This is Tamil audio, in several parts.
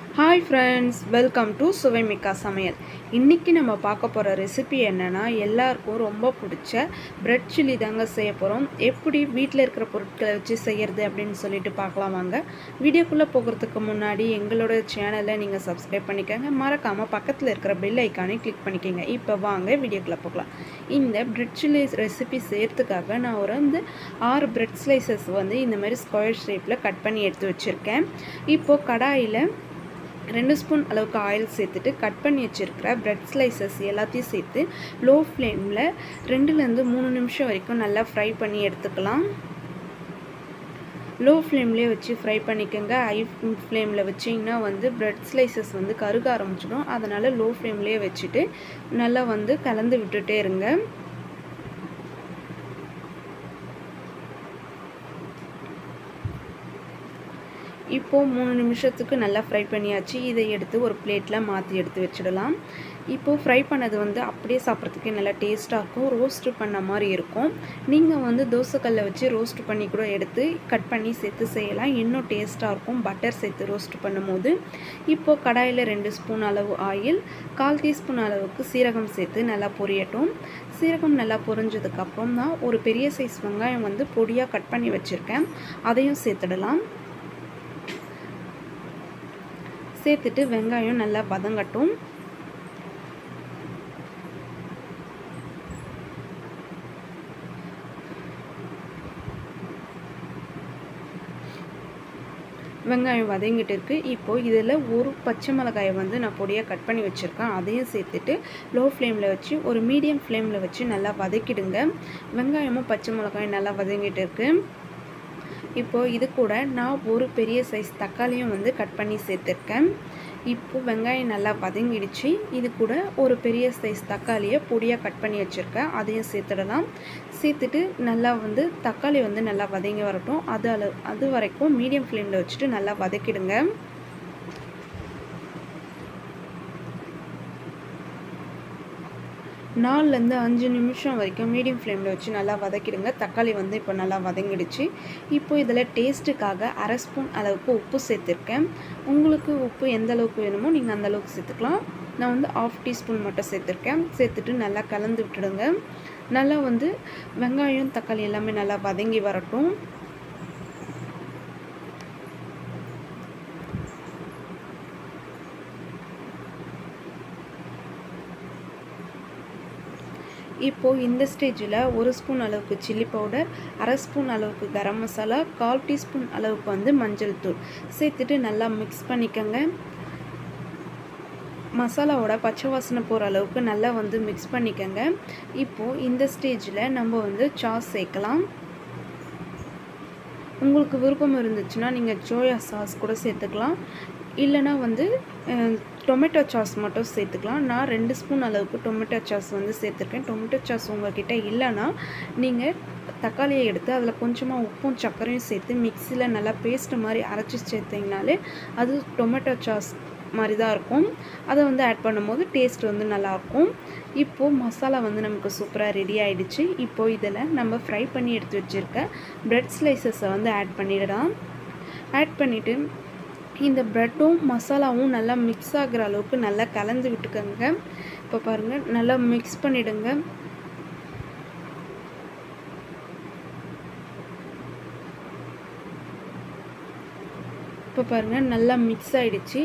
ஹாய் ஃப்ரெண்ட்ஸ் வெல்கம் டு சுவைமிக்கா சமையல் இன்றைக்கி நம்ம பார்க்க போகிற ரெசிபி என்னென்னா எல்லாருக்கும் ரொம்ப பிடிச்ச பிரெட் சில்லி தாங்க செய்ய போகிறோம் எப்படி வீட்டில் இருக்கிற பொருட்களை வச்சு செய்கிறது அப்படின்னு சொல்லிட்டு பார்க்கலாம் வாங்க வீடியோக்குள்ளே போகிறதுக்கு முன்னாடி எங்களோட சேனலை நீங்கள் சப்ஸ்கிரைப் பண்ணிக்கோங்க மறக்காமல் பக்கத்தில் இருக்கிற பெல் ஐக்கானே கிளிக் பண்ணிக்கோங்க இப்போ வாங்க வீடியோக்குள்ளே போகலாம் இந்த பிரெட் சில்லி ரெசிபி செய்கிறதுக்காக நான் ஒரு வந்து ஆறு பிரெட் ஸ்லைசஸ் வந்து இந்த மாதிரி ஸ்கொயர் ஷேப்பில் கட் பண்ணி எடுத்து வச்சுருக்கேன் இப்போது கடாயில் ரெண்டு ஸ்பூன் அளவுக்கு ஆயில் சேர்த்துட்டு கட் பண்ணி வச்சுருக்கிற பிரெட் ஸ்லைசஸ் எல்லாத்தையும் சேர்த்து லோ ஃப்ளேமில் ரெண்டுலேருந்து மூணு நிமிஷம் வரைக்கும் நல்லா ஃப்ரை பண்ணி எடுத்துக்கலாம் லோ ஃப்ளேம்லேயே வச்சு ஃப்ரை பண்ணிக்கோங்க ஹை ஃப்ளேமில் வச்சிங்கன்னா வந்து பிரெட் ஸ்லைசஸ் வந்து கருக ஆரம்பிச்சிடும் அதனால் லோ ஃப்ளேம்லேயே வச்சுட்டு நல்லா வந்து கலந்து விட்டுட்டே இருங்க இப்போது மூணு நிமிஷத்துக்கு நல்லா ஃப்ரை பண்ணியாச்சு இதை எடுத்து ஒரு பிளேட்டில் மாற்றி எடுத்து வச்சிடலாம் இப்போது ஃப்ரை பண்ணது வந்து அப்படியே சாப்பிட்றதுக்கே நல்லா டேஸ்ட்டாக இருக்கும் ரோஸ்ட்டு பண்ண மாதிரி இருக்கும் நீங்கள் வந்து தோசைக்கல்லை வச்சு ரோஸ்ட் பண்ணி கூட எடுத்து கட் பண்ணி சேர்த்து செய்யலாம் இன்னும் டேஸ்ட்டாக இருக்கும் பட்டர் சேர்த்து ரோஸ்ட் பண்ணும்போது இப்போது கடாயில் ரெண்டு ஸ்பூன் அளவு ஆயில் கால் டீஸ்பூன் அளவுக்கு சீரகம் சேர்த்து நல்லா பொரியட்டும் சீரகம் நல்லா பொரிஞ்சதுக்கப்புறம் தான் ஒரு பெரிய சைஸ் வெங்காயம் வந்து பொடியாக கட் பண்ணி வச்சுருக்கேன் அதையும் சேர்த்துடலாம் சேர்த்துட்டு வெங்காயம் நல்லா வதங்கட்டும் வெங்காயம் வதங்கிட்டு இருக்குது இப்போது இதில் ஒரு பச்சை மிளகாயை வந்து நான் பொடியாக கட் பண்ணி வச்சுருக்கேன் அதையும் சேர்த்துட்டு லோ ஃப்ளேமில் வச்சு ஒரு மீடியம் ஃப்ளேமில் வச்சு நல்லா வதக்கிடுங்க வெங்காயமும் பச்சை மிளகாயும் நல்லா வதங்கிட்டு இருக்குது இப்போது இது கூட நான் ஒரு பெரிய சைஸ் தக்காளியும் வந்து கட் பண்ணி சேர்த்துருக்கேன் இப்போது வெங்காயம் நல்லா வதங்கிடுச்சு இது கூட ஒரு பெரிய சைஸ் தக்காளியை பொடியாக கட் பண்ணி வச்சுருக்கேன் அதையும் சேர்த்துடலாம் சேர்த்துட்டு நல்லா வந்து தக்காளி வந்து நல்லா வதங்கி வரட்டும் அது அளவு அது வரைக்கும் மீடியம் ஃப்ளேமில் வச்சுட்டு நல்லா வதக்கிடுங்க நாலுலேருந்து அஞ்சு நிமிஷம் வரைக்கும் மீடியம் ஃப்ளேமில் வச்சு நல்லா வதக்கிடுங்க தக்காளி வந்து இப்போ நல்லா வதங்கிடுச்சு இப்போ இதில் டேஸ்ட்டுக்காக அரை ஸ்பூன் அளவுக்கு உப்பு சேர்த்துருக்கேன் உங்களுக்கு உப்பு எந்த அளவுக்கு வேணுமோ நீங்கள் அந்த அளவுக்கு சேர்த்துக்கலாம் நான் வந்து ஆஃப் டீஸ்பூன் மட்டும் சேர்த்துருக்கேன் சேர்த்துட்டு நல்லா கலந்து விட்டுடுங்க நல்லா வந்து வெங்காயம் தக்காளி எல்லாமே நல்லா வதங்கி வரட்டும் இப்போது இந்த ஸ்டேஜில் ஒரு ஸ்பூன் அளவுக்கு சில்லி பவுடர் அரை ஸ்பூன் அளவுக்கு கரம் மசாலா கால் டீஸ்பூன் அளவுக்கு வந்து மஞ்சள் தூள் சேர்த்துட்டு நல்லா மிக்ஸ் பண்ணிக்கோங்க மசாலாவோட பச்சை வாசனை போகிற அளவுக்கு நல்லா வந்து மிக்ஸ் பண்ணிக்கோங்க இப்போது இந்த ஸ்டேஜில் நம்ம வந்து சாஸ் சேர்க்கலாம் உங்களுக்கு விருப்பம் இருந்துச்சுன்னா நீங்கள் ஜோயா சாஸ் கூட சேர்த்துக்கலாம் இல்லைனா வந்து டொமேட்டோ சாஸ் மட்டும் சேர்த்துக்கலாம் நான் ரெண்டு ஸ்பூன் அளவுக்கு டொமேட்டோ சாஸ் வந்து சேர்த்துருக்கேன் டொமேட்டோ சாஸ் உங்கள்கிட்ட இல்லைன்னா நீங்கள் தக்காளியை எடுத்து அதில் கொஞ்சமாக உப்பும் சர்க்கரையும் சேர்த்து மிக்சியில் நல்லா பேஸ்ட் மாதிரி அரைச்சி சேர்த்திங்கனாலே அது டொமேட்டோ சாஸ் மாதிரி தான் இருக்கும் அதை வந்து ஆட் பண்ணும்போது டேஸ்ட் வந்து நல்லாயிருக்கும் இப்போது மசாலா வந்து நமக்கு சூப்பராக ரெடி ஆகிடுச்சு இப்போது இதில் நம்ம ஃப்ரை பண்ணி எடுத்து வச்சுருக்க ப்ரெட் ஸ்லைசஸை வந்து ஆட் பண்ணிடலாம் ஆட் பண்ணிவிட்டு இந்த ப்ரெட்டும் மசாலாவும் நல்லா மிக்ஸ் ஆகிற அளவுக்கு நல்லா கலந்து விட்டுக்கோங்க இப்போ பாருங்கள் நல்லா மிக்ஸ் பண்ணிவிடுங்க இப்போ பாருங்கள் நல்லா மிக்ஸ் ஆகிடுச்சு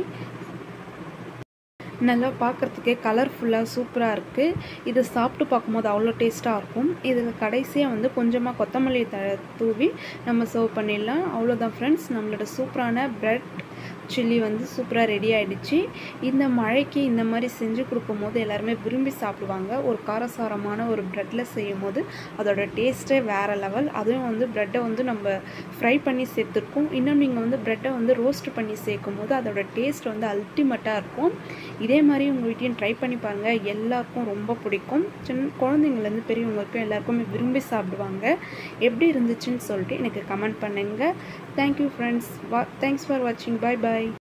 நல்லா பார்க்குறதுக்கே கலர்ஃபுல்லாக சூப்பராக இருக்குது இதை சாப்பிட்டு பார்க்கும்போது அவ்வளோ டேஸ்ட்டாக இருக்கும் இதில் கடைசியாக வந்து கொஞ்சமாக கொத்தமல்லி த தூவி நம்ம சர்வ் பண்ணிடலாம் அவ்வளோதான் ஃப்ரெண்ட்ஸ் நம்மளோட சூப்பரான ப்ரெட் சில்லி வந்து சூப்பராக ரெடி ஆகிடுச்சு இந்த மழைக்கு இந்த மாதிரி செஞ்சு கொடுக்கும்போது எல்லாருமே விரும்பி சாப்பிடுவாங்க ஒரு காரசாரமான ஒரு ப்ரெட்டில் செய்யும் போது அதோட டேஸ்ட்டே வேறு லெவல் அதுவும் வந்து ப்ரெட்டை வந்து நம்ம ஃப்ரை பண்ணி சேர்த்துருக்கோம் இன்னும் நீங்கள் வந்து ப்ரெட்டை வந்து ரோஸ்ட் பண்ணி சேர்க்கும் போது அதோட டேஸ்ட் வந்து அல்டிமேட்டாக இருக்கும் இதே மாதிரி உங்கள் வீட்டையும் ட்ரை பண்ணி பாருங்கள் எல்லாருக்கும் ரொம்ப பிடிக்கும் சின்ன குழந்தைங்கலேருந்து பெரியவங்களுக்கும் எல்லாருக்குமே விரும்பி சாப்பிடுவாங்க எப்படி இருந்துச்சுன்னு சொல்லிட்டு எனக்கு கமெண்ட் பண்ணுங்கள் தேங்க்யூ ஃப்ரெண்ட்ஸ் வா தேங்க்ஸ் ஃபார் வாட்சிங் பாய் பாய்